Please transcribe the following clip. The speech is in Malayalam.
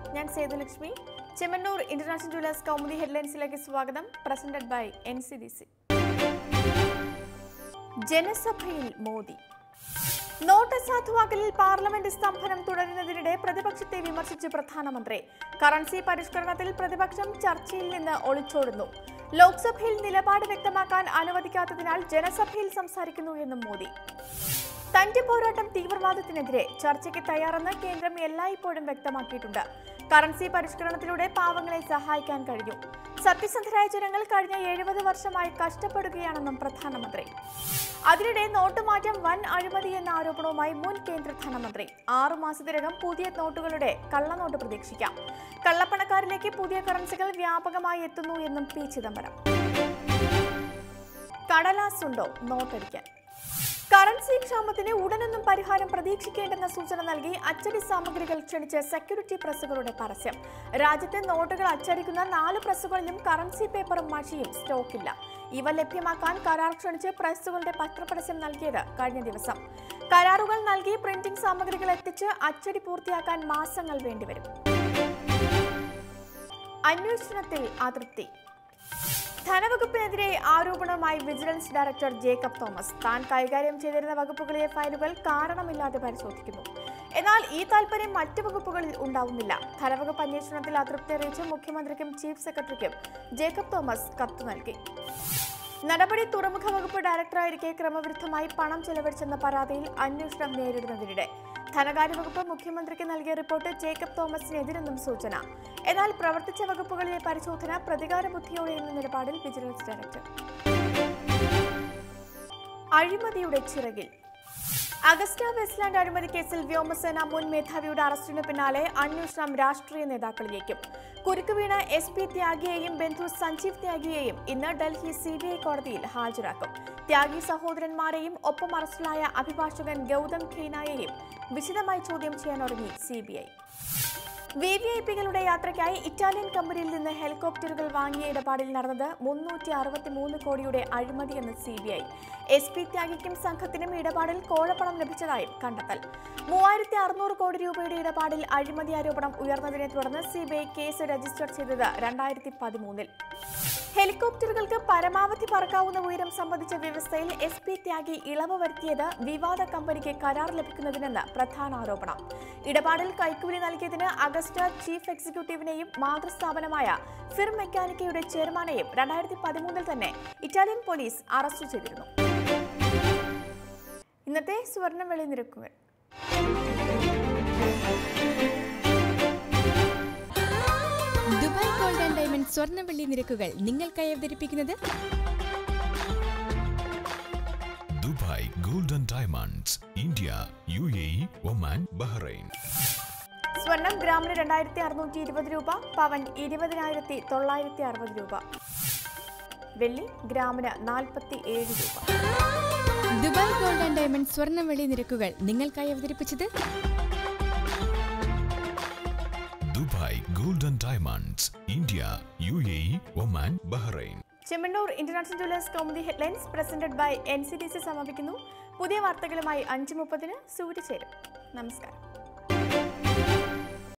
ഞാൻ സേതുലക്ഷ്മി ചെമ്മണ്ണൂർ ഇന്റർനാഷണൽ ജുവലേഴ്സ് കൗമുദി ഹെഡ്ലൈൻസിലേക്ക് സ്വാഗതം presented by N C D C ജനസഭയിൽ മോദി നോട്ട് അസാധുവാക്കലിൽ പാർലമെന്റ് സ്തംഭനം തുടരുന്നതിനിടെ പ്രതിപക്ഷത്തെ വിമർശിച്ച് പ്രധാനമന്ത്രി കറൻസി പരിഷ്കരണത്തിൽ പ്രതിപക്ഷം ചർച്ചയിൽ നിന്ന് ഒളിച്ചോടുന്നു ലോക്സഭയിൽ നിലപാട് വ്യക്തമാക്കാൻ അനുവദിക്കാത്തതിനാൽ ജനസഭയിൽ സംസാരിക്കുന്നു എന്നും മോദി തന്റെ പോരാട്ടം തീവ്രവാദത്തിനെതിരെ ചർച്ചയ്ക്ക് തയ്യാറെന്ന് കേന്ദ്രം എല്ലായ്പ്പോഴും വ്യക്തമാക്കിയിട്ടുണ്ട് കറൻസി പരിഷ്കരണത്തിലൂടെ പാവങ്ങളെ സഹായിക്കാൻ കഴിഞ്ഞു സത്യസന്ധരായ ജനങ്ങൾ കഴിഞ്ഞ എഴുപത് വർഷമായി കഷ്ടപ്പെടുകയാണെന്നും പ്രധാനമന്ത്രി അതിനിടെ നോട്ടുമാറ്റം വൻ അഴിമതി എന്ന ആരോപണവുമായി മുൻ കേന്ദ്ര ധനമന്ത്രി ആറു മാസത്തിനകം പുതിയ നോട്ടുകളുടെ കള്ളനോട്ട് പ്രതീക്ഷിക്കാം കള്ളപ്പണക്കാരിലേക്ക് പുതിയ കറൻസികൾ വ്യാപകമായി എത്തുന്നു എന്നും പി ചിദംബരം കടലാസുണ്ടോ നോട്ടടിക്കാൻ കറൻസി ക്ഷാമത്തിന് ഉടനൊന്നും പരിഹാരം പ്രതീക്ഷിക്കേണ്ടെന്ന സൂചന നൽകി അച്ചടി സാമഗ്രികൾ ക്ഷണിച്ച സെക്യൂരിറ്റി പ്രസ്സുകളുടെ പരസ്യം രാജ്യത്തെ നോട്ടുകൾ അച്ചടിക്കുന്ന നാല് പ്രസ്സുകളിലും കറൻസി പേപ്പറും മഷിയും സ്റ്റോക്കില്ല ഇവ ലഭ്യമാക്കാൻ കരാർ ക്ഷണിച്ച് പ്രസ്സുകളുടെ പത്രപരസ്യം നൽകിയത് കഴിഞ്ഞ ദിവസം കരാറുകൾ നൽകി പ്രിന്റിംഗ് സാമഗ്രികൾ എത്തിച്ച് അച്ചടി പൂർത്തിയാക്കാൻ മാസങ്ങൾ വേണ്ടിവരും അന്വേഷണത്തിൽ അതൃപ്തി ധനവകുപ്പിനെതിരെ ആരോപണവുമായി വിജിലൻസ് ഡയറക്ടർ ജേക്കബ് തോമസ് താൻ കൈകാര്യം ചെയ്തിരുന്ന വകുപ്പുകളിലെ ഫയലുകൾ കാരണമില്ലാതെ പരിശോധിക്കുന്നു എന്നാൽ ഈ താൽപര്യം മറ്റു വകുപ്പുകളിൽ ഉണ്ടാവുന്നില്ല ധനവകുപ്പ് അന്വേഷണത്തിൽ അതൃപ്തി അറിയിച്ച് മുഖ്യമന്ത്രിക്കും ചീഫ് സെക്രട്ടറിക്കും ജേക്കബ് തോമസ് കത്ത് നൽകി നടപടി തുറമുഖ വകുപ്പ് ഡയറക്ടറായിരിക്കെ ക്രമവിരുദ്ധമായി പണം ചെലവഴിച്ചെന്ന പരാതിയിൽ അന്വേഷണം നേരിടുന്നതിനിടെ ധനകാര്യ വകുപ്പ് മുഖ്യമന്ത്രിക്ക് നൽകിയ റിപ്പോർട്ട് ജേക്കബ് തോമസിനെതിരെന്നും സൂചന എന്നാൽ പ്രവർത്തിച്ച വകുപ്പുകളിലെ പരിശോധന പ്രതികാര ബുദ്ധിയോടെ എന്ന നിലപാടിൽ വിജിലൻസ് ഡയറക്ടർ അഴിമതിയുടെ ചിറകിൽ അഗസ്റ്റ വെസ്റ്റ്ലാൻഡ് അഴിമതി കേസിൽ വ്യോമസേന മുൻ മേധാവിയുടെ അറസ്റ്റിന് പിന്നാലെ അന്വേഷണം രാഷ്ട്രീയ നേതാക്കളിലേക്കും കുരുക്ക് വീണ എസ് പി ത്യാഗിയെയും ബന്ധു സഞ്ജീവ് ത്യാഗിയെയും ഇന്ന് ഡൽഹി സി ബി ഐ കോടതിയിൽ ഹാജരാക്കും ത്യാഗി സഹോദരന്മാരെയും ഒപ്പം അറസ്റ്റിലായ അഭിഭാഷകൻ ഗൗതം ഖെയ്നായെയും വിശദമായി ചോദ്യം ചെയ്യാനൊരുങ്ങി C B I V V I പികളുടെ യാത്രയ്ക്കായി ഇറ്റാലിയൻ കമ്പനിയിൽ നിന്ന് ഹെലികോപ്റ്ററുകൾ വാങ്ങിയ ഇടപാടിൽ നടന്നത് മുന്നൂറ്റി അറുപത്തി മൂന്ന് കോടിയുടെ അഴിമതിയെന്ന് C B I S P ത്യാഗിക്കും സംഘത്തിനും ഇടപാടിൽ കോഴപ്പണം ലഭിച്ചതായും കണ്ടെത്തൽ മൂവായിരത്തി അറുന്നൂറ് കോടി രൂപയുടെ ഇടപാടിൽ അഴിമതി ആരോപണം ഉയർന്നതിനെ തുടർന്ന് C B I case register ചെയ്തത് രണ്ടായിരത്തി പതിമൂന്നിൽ ഹെലികോപ്റ്ററുകൾക്ക് പരമാവധി പറക്കാവുന്ന ഉയരം സംബന്ധിച്ച വ്യവസ്ഥയിൽ എസ് പി ത്യാഗി ഇളവ് വരുത്തിയത് വിവാദ കമ്പനിക്ക് കരാർ ലഭിക്കുന്നതിനെന്ന് പ്രധാന ആരോപണം ഇടപാടിൽ കൈക്കൂലി നൽകിയതിന് അഗസ്റ്റ ചീഫ് എക്സിക്യൂട്ടീവിനെയും മാതൃസ്ഥാപനമായ ഫിർ മെക്കാനിക്കയുടെ ചെയർമാനെയും രണ്ടായിരത്തി പതിമൂന്നിൽ തന്നെ ഇറ്റാലിയൻ പോലീസ് അറസ്റ്റ് ചെയ്തിരുന്നു ഇന്നത്തെ സ്വർണ്ണ നിരക്കുകൾ ദുബായ് ഗോൾഡ് ആൻഡ് ഡയമണ്ട് സ്വർണ്ണ വെള്ളി നിരക്കുകൾ നിങ്ങൾക്കായി അവതരിപ്പിക്കുന്നത് Dubai golden diamonds India U A E Oman Bahrain സ്വർണം ഗ്രാമിന് രണ്ടായിരത്തി അറുന്നൂറ്റി ഇരുപത് രൂപ പവൻ ഇരുപതിനായിരത്തി തൊള്ളായിരത്തി അറുപത് രൂപ വെള്ളി ഗ്രാമിന് നാൽപ്പത്തി ഏഴ് രൂപ ദുബായ് ഗോൾഡ് ആൻഡ് ഡയമണ്ട് സ്വർണ്ണ വെള്ളി നിരക്കുകൾ നിങ്ങൾക്കായി അവതരിപ്പിച്ചത് Dubai golden diamonds India U A E Oman Bahrain Chemmanur international jewellers Kaumudi headlines presented by N C D C സമാപിക്കുന്നു പുതിയ വാർത്തകളുമായി അഞ്ച് മുപ്പതിന് സൂര്യ ചേരും നമസ്കാരം